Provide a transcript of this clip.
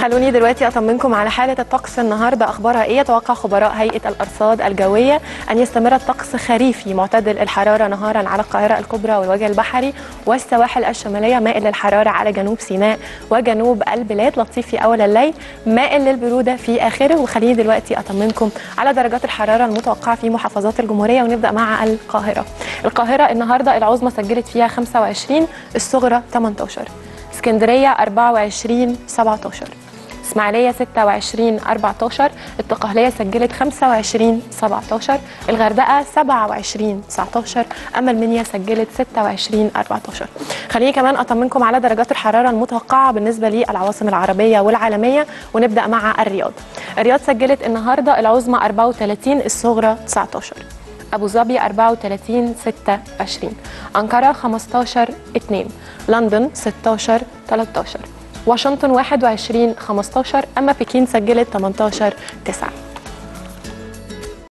خلوني دلوقتي اطمنكم على حاله الطقس النهارده اخبارها ايه يتوقع خبراء هيئه الارصاد الجويه ان يستمر الطقس خريفي معتدل الحراره نهارا على القاهره الكبرى والوجه البحري والسواحل الشماليه مائل للحراره على جنوب سيناء وجنوب البلاد لطيف في اول الليل مائل للبروده في اخره وخليني دلوقتي اطمنكم على درجات الحراره المتوقعه في محافظات الجمهوريه ونبدا مع القاهره القاهره النهارده العظمى سجلت فيها 25 الصغرى 18 اسكندريه 24 17 اسماعيليه 26 14 الدقهليه سجلت 25 17 الغردقه 27 19 اما المنيا سجلت 26 14 خليني كمان اطمنكم على درجات الحراره المتوقعه بالنسبه للعواصم العربيه والعالميه ونبدا مع الرياض الرياض سجلت النهارده العظمى 34 الصغرى 19 ابو ظبي 34 26 انقره 15 2 لندن 16 13 واشنطن 21 15 اما بكين سجلت 18 9